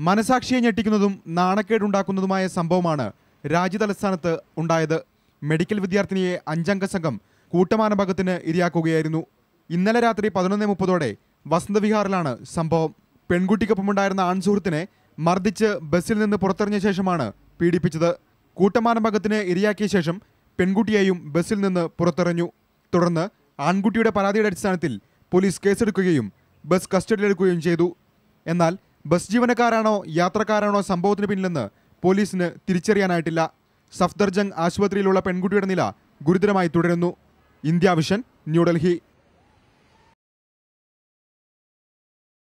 മനസാക്ഷിയെ ഞെട്ടിക്കുന്നതും നാണക്കേടുണ്ടാക്കുന്നതുമായ സംഭവമാണ് രാജ്യതലസ്ഥാനത്ത് ഉണ്ടായത് മെഡിക്കൽ വിദ്യാർത്ഥിനിയെ അഞ്ചംഗ സംഘം കൂട്ടമാനഭകത്തിന് ഇരയാക്കുകയായിരുന്നു ഇന്നലെ രാത്രി പതിനൊന്ന് മുപ്പതോടെ വസന്തവിഹാറിലാണ് സംഭവം പെൺകുട്ടിക്കൊപ്പമുണ്ടായിരുന്ന ആൺസുഹൃത്തിനെ മർദ്ദിച്ച് ബസ്സിൽ നിന്ന് പുറത്തെറിഞ്ഞ ശേഷമാണ് പീഡിപ്പിച്ചത് കൂട്ടമാനഭകത്തിന് ഇരയാക്കിയ ശേഷം പെൺകുട്ടിയെയും ബസ്സിൽ നിന്ന് പുറത്തെറിഞ്ഞു തുടർന്ന് ആൺകുട്ടിയുടെ പരാതിയുടെ അടിസ്ഥാനത്തിൽ പോലീസ് കേസെടുക്കുകയും ബസ് കസ്റ്റഡിയിലെടുക്കുകയും ചെയ്തു എന്നാൽ ബസ് ജീവനക്കാരാണോ യാത്രക്കാരാണോ സംഭവത്തിന് പിന്നിലെന്ന് പോലീസിന് തിരിച്ചറിയാനായിട്ടില്ല സഫ്ദർജംഗ് ആശുപത്രിയിലുള്ള പെൺകുട്ടിയുടെ നില ഗുരുതരമായി തുടരുന്നു ഇന്ത്യ വിഷൻ ന്യൂഡൽഹി